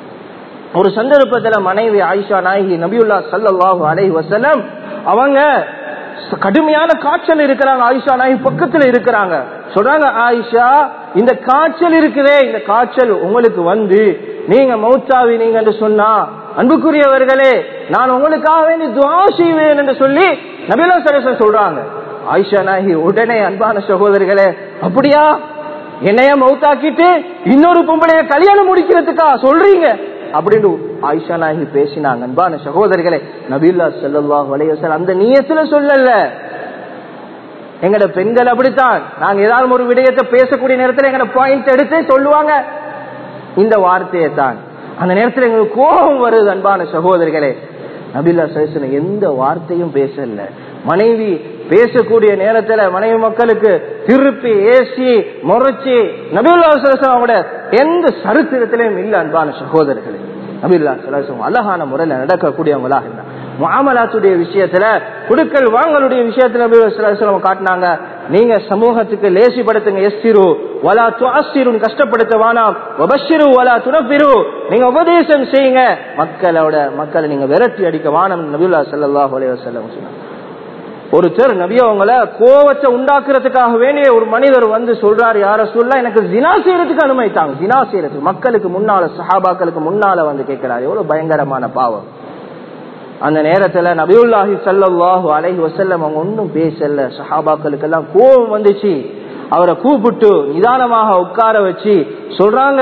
ஒரு சந்தர்ப்பத்துல மனைவி ஆயிஷா நாயகி நபியுல்லா சல்லாஹூ அலை வசலம் அவங்க கடுமையான காய்ச்சல் இருக்கிறாங்க ஆயிஷா நாயகி பக்கத்துல இருக்கிறாங்க சொல்றாங்க ஆயிஷா இந்த காய்ச்சல் இருக்குதே இந்த காய்ச்சல் உங்களுக்கு வந்து நீங்க மௌத்தாவி நீங்க என்று சொன்னா அன்புக்குரியவர்களே நான் உங்களுக்காக வேண்டி துவா செய்வேன் என்று சொல்லி நபிலா சரசன் சொல்றாங்க ஆயிஷா நாயகி உடனே அன்பான சகோதரிகளே அப்படியா என்னைய மௌத்தாக்கிட்டு இன்னொரு பொம்பளைய கல்யாணம் முடிக்கிறதுக்கா சொல்றீங்க அப்படின்னு ஆயிஷா நாயகி பேசினாங்க அன்பான சகோதரிகளே நபீல்லா செல்லல்லாஹ் வலையசல் அந்த நீயத்துல சொல்லல எங்கட பெண்கள் அப்படித்தான் நாங்க ஏதாவது ஒரு விடயத்தை பேசக்கூடிய நேரத்தில் எங்கட பாயிண்ட் எடுத்து சொல்லுவாங்க இந்த வார்த்தையை தான் அந்த நேரத்தில் எங்களுக்கு கோபம் வருது அன்பான சகோதரிகளே நபில்லா சரசன எந்த வார்த்தையும் பேசல மனைவி பேசக்கூடிய நேரத்துல மனைவி மக்களுக்கு திருப்பி ஏசி முறைச்சி நபில்லா சரசன் அவங்களோட எந்த சரித்திரத்திலையும் இல்ல அன்பான சகோதரர்களே நபில்லா சலாசம் அழகான முறையில நடக்கக்கூடியவங்களாக இருந்தாங்க முகாமலாத்துடைய விஷயத்துல குடுக்கல் வாங்கலுடைய விஷயத்துல நபி காட்டினாங்க நீங்க சமூகத்துக்கு லேசிப்படுத்துங்க எஸ்திரு வலா துஅஸ்திரு கஷ்டப்படுத்த வேணாம் வபஷிரு வலா துனபிரு நீங்க உபதேசம் செய்யுங்க மக்களோட மக்களை நீங்க விரட்டி அடிக்க வானம் நபியுல்லா ஸல்லல்லாஹு அலைஹி வஸல்லம் சொன்னாங்க ஒருத்தர் நபி அவங்களை கோவத்தை உண்டாக்குறதுக்காக வேண்டிய ஒரு மனிதர் வந்து சொல்றாரு யார சொல்ல எனக்கு ஜினா செய்யறதுக்கு அனுமதித்தாங்க ஜினா செய்யறதுக்கு மக்களுக்கு முன்னால சஹாபாக்களுக்கு முன்னால வந்து கேட்கிறாரு எவ்வளவு பயங்கரமான பாவம் அந்த நேரத்துல நபியுல்லாஹி சல்லாஹூ அலைஹி வசல்லம் அவங்க ஒன்னும் பேசல சஹாபாக்களுக்கு எல்லாம் கோபம் வந்துச்சு அவரை கூப்பிட்டு நிதானமாக உட்கார வச்சு சொல்றாங்க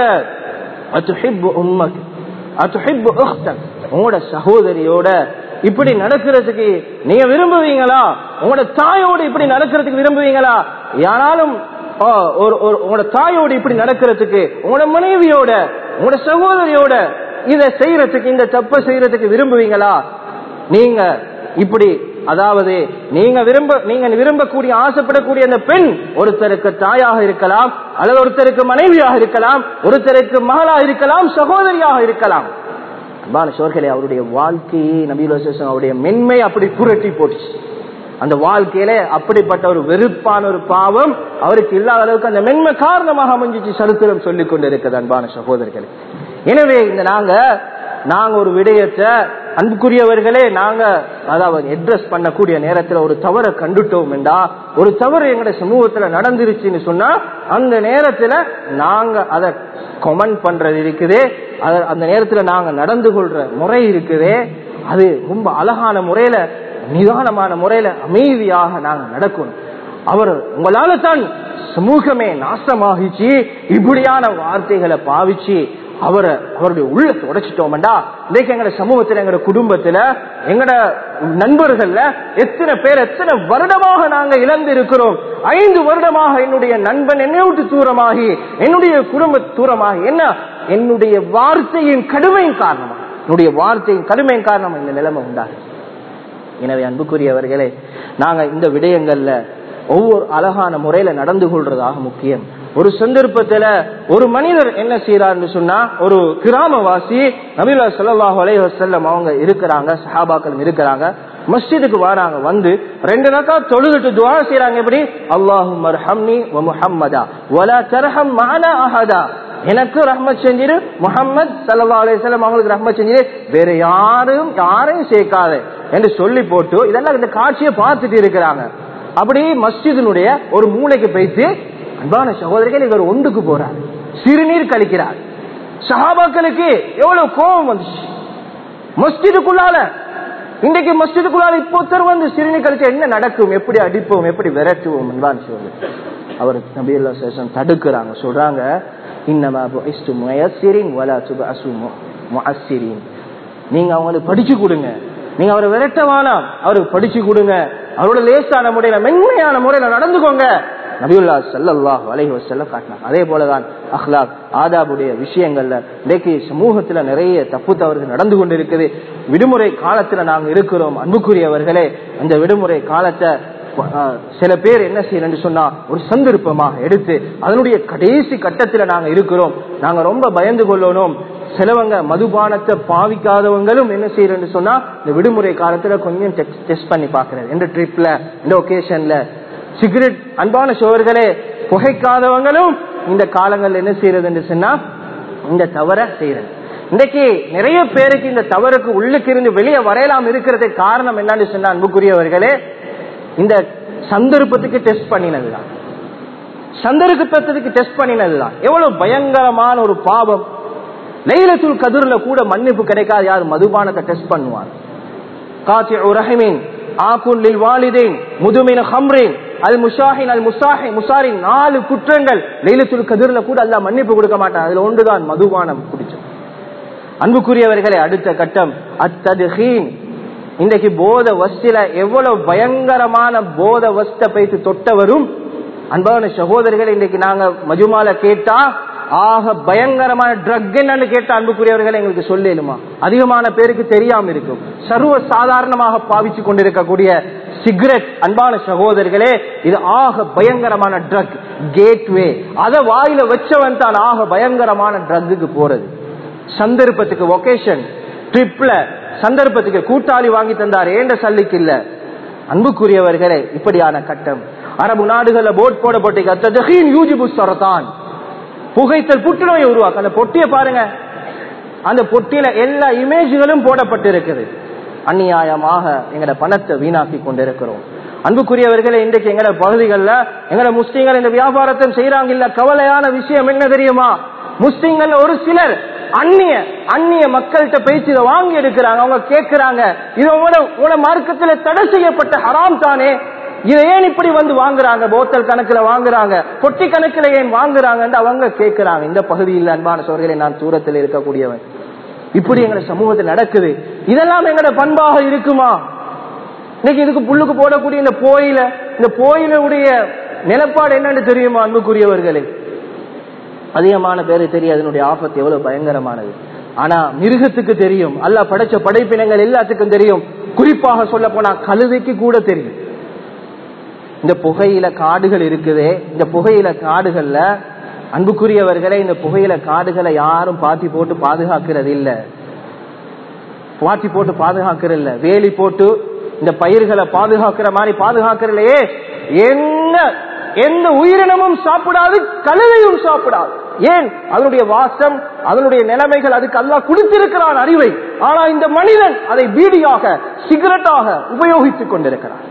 உங்களோட சகோதரியோட இப்படி நடக்கிறதுக்கு நீங்க விரும்புவீங்களா உங்களோட தாயோடு இப்படி நடக்கிறதுக்கு விரும்புவீங்களா யாராலும் ஒரு உங்களோட தாயோடு இப்படி நடக்கிறதுக்கு உங்களோட மனைவியோட உங்களோட சகோதரியோட இதை செய்யறதுக்கு இந்த தப்ப செய்யறதுக்கு விரும்புவீங்களா நீங்க இப்படி அதாவது நீங்க விரும்ப நீங்க விரும்பக்கூடிய ஆசைப்படக்கூடிய அந்த பெண் ஒருத்தருக்கு தாயாக இருக்கலாம் அல்லது ஒருத்தருக்கு மனைவியாக இருக்கலாம் ஒருத்தருக்கு மகளாக இருக்கலாம் சகோதரியாக இருக்கலாம் அன்பான சோர்களே அவருடைய வாழ்க்கையை நபீல் அவருடைய மென்மை அப்படி புரட்டி போட்டுச்சு அந்த வாழ்க்கையில அப்படிப்பட்ட ஒரு வெறுப்பான ஒரு பாவம் அவருக்கு இல்லாத அளவுக்கு அந்த மென்மை காரணமாக அமைஞ்சிச்சு சரித்திரம் சொல்லிக் கொண்டு இருக்குது அன்பான சகோதரர்களே எனவே இந்த நாங்க நாங்க ஒரு விடயத்தை அன்புக்குரியவர்களே நாங்க அதாவது அட்ரஸ் பண்ணக்கூடிய நேரத்துல ஒரு தவறை கண்டுட்டோம் என்றா ஒரு தவறு எங்களுடைய சமூகத்துல நடந்துருச்சுன்னு சொன்னா அந்த நேரத்துல நாங்க அதை கொமெண்ட் பண்றது இருக்குது அந்த நேரத்துல நாங்க நடந்து கொள்ற முறை இருக்குதே அது ரொம்ப அழகான முறையில நிதானமான முறையில அமைதியாக நாங்க நடக்கணும் அவர் உங்களால தான் சமூகமே நாசமாகிச்சு இப்படியான வார்த்தைகளை பாவிச்சு அவரை அவருடைய உள்ளத்தை உடைச்சிட்டோம்டா இன்னைக்கு எங்கட சமூகத்துல எங்கட குடும்பத்துல எங்கட நண்பர்கள்ல எத்தனை பேர் எத்தனை வருடமாக நாங்க இழந்து இருக்கிறோம் ஐந்து வருடமாக என்னுடைய நண்பன் என்னை விட்டு தூரமாகி என்னுடைய குடும்ப தூரமாகி என்ன என்னுடைய வார்த்தையின் கடுமையின் காரணமா என்னுடைய வார்த்தையின் கடுமையின் காரணமா இந்த நிலைமை உண்டாகும் எனவே அன்புக்குரியவர்களே நாங்க இந்த விடயங்கள்ல ஒவ்வொரு அழகான முறையில நடந்து கொள்றதாக முக்கியம் ஒரு சந்தர்ப்பத்துல ஒரு மனிதர் என்ன செய்யறாருன்னு சொன்னா ஒரு கிராமவாசி நபிலா சல்லாஹ் அலைவசல்லம் அவங்க இருக்கிறாங்க சஹாபாக்கள் இருக்கிறாங்க மஸ்ஜிதுக்கு வராங்க வந்து ரெண்டு ரக்கா தொழுதுட்டு துவா செய்யறாங்க எப்படி அல்லாஹும் மர்ஹம்னி வ முஹம்மதா வலா தர்ஹம் மானா அஹதா எனக்கு ரஹ்மத் செஞ்சிரு முகமது சல்லா அலிஸ்லாம் அவங்களுக்கு ரஹ்மத் செஞ்சிரு வேற யாரும் யாரையும் சேர்க்காத என்று சொல்லி போட்டு இதெல்லாம் இந்த காட்சியை பார்த்துட்டு இருக்கிறாங்க அப்படி மஸ்ஜிதினுடைய ஒரு மூளைக்கு போயிட்டு அன்பான சகோதரிகள் இவர் ஒன்றுக்கு போறார் சிறுநீர் கழிக்கிறார் சஹாபாக்களுக்கு எவ்வளவு கோபம் வந்துச்சு மஸ்ஜிதுக்குள்ளால இன்றைக்கு மஸ்ஜிதுக்குள்ளால இப்போ ஒருத்தர் வந்து சிறுநீர் கழிச்சா என்ன நடக்கும் எப்படி அடிப்போம் எப்படி விரட்டுவோம் அன்பான சகோதரி அவர் நபியல்லா சேஷன் தடுக்கிறாங்க சொல்றாங்க இன்னமா புஇஸ்து முயஸ்ஸிரின் வலா துபஅசு முஅஸ்ஸிரின் நீங்க அவங்களுக்கு படிச்சு கொடுங்க நீங்க அவரை விரட்ட வேணாம் அவருக்கு படிச்சு கொடுங்க அவரோட லேசான முறையில மென்மையான முறையில நடந்துக்கோங்க நபியுல்லா சல்லாஹ் அலைஹி வசல்லம் காட்டினாங்க அதே போலதான் அஹ்லாக் ஆதாபுடைய விஷயங்கள்ல இன்றைக்கு சமூகத்துல நிறைய தப்பு தவறுகள் நடந்து கொண்டிருக்குது விடுமுறை காலத்துல நாங்க இருக்கிறோம் அன்புக்குரியவர்களே அந்த விடுமுறை காலத்தை சில பேர் என்ன செய்யணும் சொன்னா ஒரு சந்தர்ப்பமாக எடுத்து அதனுடைய கடைசி கட்டத்துல நாங்க இருக்கிறோம் நாங்க ரொம்ப பயந்து கொள்ளணும் சிலவங்க மதுபானத்தை பாவிக்காதவங்களும் என்ன செய்யறோம்னு சொன்னா இந்த விடுமுறை காலத்துல கொஞ்சம் டெஸ்ட் பண்ணி பாக்குறது இந்த ட்ரிப்ல இந்த ஒகேஷன்ல சிகரெட் அன்பான சோழர்களே புகைக்காதவங்களும் இந்த காலங்கள்ல என்ன செய்யறதுன்னு சொன்னா இந்த தவற செய்யறது இன்னைக்கு நிறைய பேருக்கு இந்த தவறுக்கு உள்ளுக்கு இருந்து வெளியே வரையலாம் இருக்கிறதுக்கு காரணம் என்னன்னு சொன்னா அன்புக்குரியவர்களே இந்த சந்தர்ப்பத்துக்கு டெஸ்ட் பண்ணினதுதான் சந்தர்ப்பத்துக்கு டெஸ்ட் பண்ணினதுதான் எவ்வளவு பயங்கரமான ஒரு பாவம் லைலத்துல் கதிர்ல கூட மன்னிப்பு கிடைக்காது யார் மதுபானத்தை டெஸ்ட் பண்ணுவார் காத்தி ரஹிமின் ஆக்குன் லில் வாலிதேன் முதுமின் ஹம்ரின் அல் முஷாஹின் அல் முசாஹி முசாரின் நாலு குற்றங்கள் லைலத்துல் கதிர்ல கூட அல்ல மன்னிப்பு கொடுக்க மாட்டான் அதுல ஒன்றுதான் மதுபானம் குடிச்சது அன்புக்குரியவர்களே அடுத்த கட்டம் அத்ததுஹீன் இன்றைக்கு போத வஸ்தில எவ்வளவு பயங்கரமான போத வஸ்த பைத்து தொட்டவரும் அன்பான சகோதரர்கள் இன்றைக்கு நாங்க மஜுமால கேட்டா ஆக பயங்கரமான ட்ரக் என்னன்னு கேட்ட அன்புக்குரியவர்கள் எங்களுக்கு சொல்லிடுமா அதிகமான பேருக்கு தெரியாம இருக்கும் சர்வ சாதாரணமாக பாவிச்சு கொண்டிருக்கக்கூடிய சிகரெட் அன்பான சகோதரர்களே இது ஆக பயங்கரமான ட்ரக் கேட்வே அத வாயில வச்சவன் தான் ஆக பயங்கரமான ட்ரக்குக்கு போறது சந்தர்ப்பத்துக்கு ஒகேஷன் ட்ரிப்ல சந்தர்ப்பத்துக்கு கூட்டாளி வாங்கி தந்தார் ஏண்ட சல்லிக்கு இல்ல அன்புக்குரியவர்களே இப்படியான கட்டம் அரபு நாடுகள்ல போட் போடப்பட்டு புகைத்தல் புற்றுநோயை உருவாக்கு அந்த பொட்டியை பாருங்க அந்த பொட்டியில எல்லா இமேஜ்களும் போடப்பட்டிருக்குது அந்நியாயமாக எங்கட பணத்தை வீணாக்கி கொண்டிருக்கிறோம் அன்புக்குரியவர்களே இன்றைக்கு எங்கட பகுதிகளில் எங்கட முஸ்லீம்கள் இந்த வியாபாரத்தை செய்யறாங்க இல்ல கவலையான விஷயம் என்ன தெரியுமா முஸ்லீம்கள் ஒரு சிலர் அந்நிய அந்நிய மக்கள்கிட்ட பேச்சு இதை வாங்கி எடுக்கிறாங்க அவங்க கேட்கிறாங்க இது உங்களோட உங்களோட மார்க்கத்துல தடை செய்யப்பட்ட ஹராம் தானே இதை ஏன் இப்படி வந்து வாங்குறாங்க போத்தல் கணக்குல வாங்குறாங்க பொட்டி கணக்குல ஏன் வாங்குறாங்கன்னு அவங்க கேட்கிறாங்க இந்த பகுதியில் அன்பான சோர்களை நான் தூரத்தில் இருக்கக்கூடியவன் இப்படி எங்க சமூகத்தில் நடக்குது இதெல்லாம் எங்கட பண்பாக இருக்குமா இன்னைக்கு இதுக்கு புல்லுக்கு போடக்கூடிய இந்த போயில இந்த போயிலுடைய நிலப்பாடு என்னன்னு தெரியுமா அன்புக்குரியவர்களே அதிகமான பேரு தெரியும் அதனுடைய ஆபத்து எவ்வளவு பயங்கரமானது ஆனா மிருகத்துக்கு தெரியும் அல்ல படைச்ச படைப்பினங்கள் எல்லாத்துக்கும் தெரியும் குறிப்பாக சொல்ல போனா கழுதைக்கு கூட தெரியும் இந்த புகையில காடுகள் இருக்குதே இந்த புகையில காடுகள்ல அன்புக்குரியவர்களை இந்த புகையில காடுகளை யாரும் பாத்தி போட்டு பாதுகாக்கிறது இல்ல பாத்தி போட்டு பாதுகாக்கிறது இல்ல வேலி போட்டு இந்த பயிர்களை பாதுகாக்கிற மாதிரி பாதுகாக்கிறலையே எந்த எந்த உயிரினமும் சாப்பிடாது கழுதையும் சாப்பிடாது ஏன் அதனுடைய வாசம் அதனுடைய நிலைமைகள் அதுக்கு அல்லா கொடுத்திருக்கிறான் அறிவை ஆனா இந்த மனிதன் அதை பீடியாக சிகரெட்டாக உபயோகித்துக் கொண்டிருக்கிறான்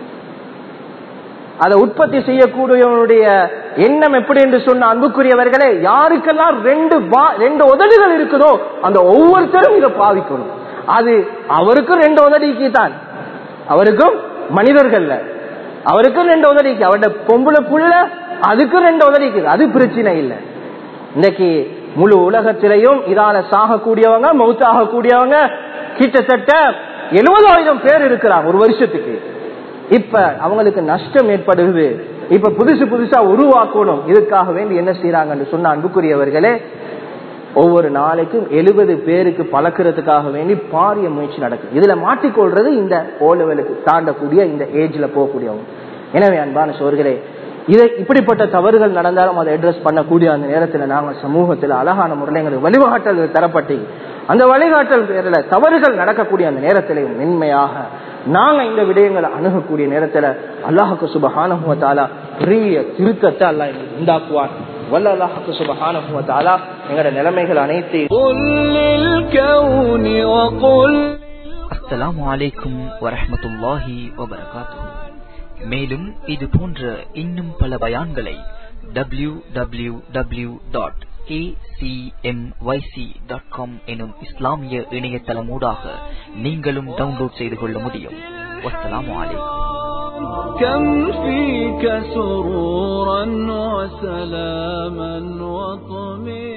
அதை உற்பத்தி செய்யக்கூடியவனுடைய எண்ணம் எப்படி என்று சொன்ன அன்புக்குரியவர்களே யாருக்கெல்லாம் ரெண்டு ரெண்டு உதடுகள் இருக்குதோ அந்த ஒவ்வொருத்தரும் இதை பாவிக்கணும் அது அவருக்கும் ரெண்டு உதடிக்கு தான் அவருக்கும் மனிதர்கள்ல அவருக்கும் ரெண்டு உதடிக்கு அவருடைய பொம்பளை புள்ள அதுக்கும் ரெண்டு உதடிக்கு அது பிரச்சனை இல்லை இன்னைக்கு முழு உலகத்திலையும் இதால சாகக்கூடியவங்க மௌத்தாகக்கூடியவங்க கிட்டத்தட்ட எழுபதாயிரம் பேர் இருக்கிறாங்க ஒரு வருஷத்துக்கு இப்ப அவங்களுக்கு நஷ்டம் ஏற்படுது இப்ப புதுசு புதுசா உருவாக்கணும் இதுக்காக வேண்டி என்ன செய்யறாங்கன்னு சொன்ன அன்புக்குரியவர்களே ஒவ்வொரு நாளைக்கும் எழுபது பேருக்கு பழக்கிறதுக்காக வேண்டி பாரிய முயற்சி நடக்குது இதுல மாட்டிக்கொள்றது இந்த ஓ லெவலுக்கு தாண்டக்கூடிய இந்த ஏஜ்ல போகக்கூடியவங்க எனவே அன்பான சோர்களே இதை இப்படிப்பட்ட தவறுகள் நடந்தாலும் அதை அட்ரஸ் பண்ணக்கூடிய அந்த நேரத்துல நாங்க சமூகத்துல அழகான முறையில் எங்களுக்கு வழிகாட்டல்கள் தரப்பட்டு அந்த வழிகாட்டல் பேரில் தவறுகள் நடக்கக்கூடிய அந்த நேரத்திலையும் மென்மையாக நாங்க இந்த விடயங்களை அணுகக்கூடிய நேரத்துல அல்லாஹுக்கு சுபஹானுவத்தாலா பெரிய திருத்தத்தை அல்லாஹ் எங்களுக்கு உண்டாக்குவான் வல்ல அல்லாஹுக்கு சுபஹானுவத்தாலா எங்களோட நிலைமைகள் அனைத்தையும் قل للكون وقل அஸ்ஸலாமு அலைக்கும் வரஹ்மத்துல்லாஹி வபரகாத்துஹு மேலும் இது போன்ற இன்னும் பல பயான்களை W W W dot dot com எனும் இஸ்லாமிய இணையதளமூடாக நீங்களும் டவுன்லோட் செய்து கொள்ள முடியும் வஸ்ஸலாமு அலைக்கும் كم فيك سرورا وسلاما وطمئنا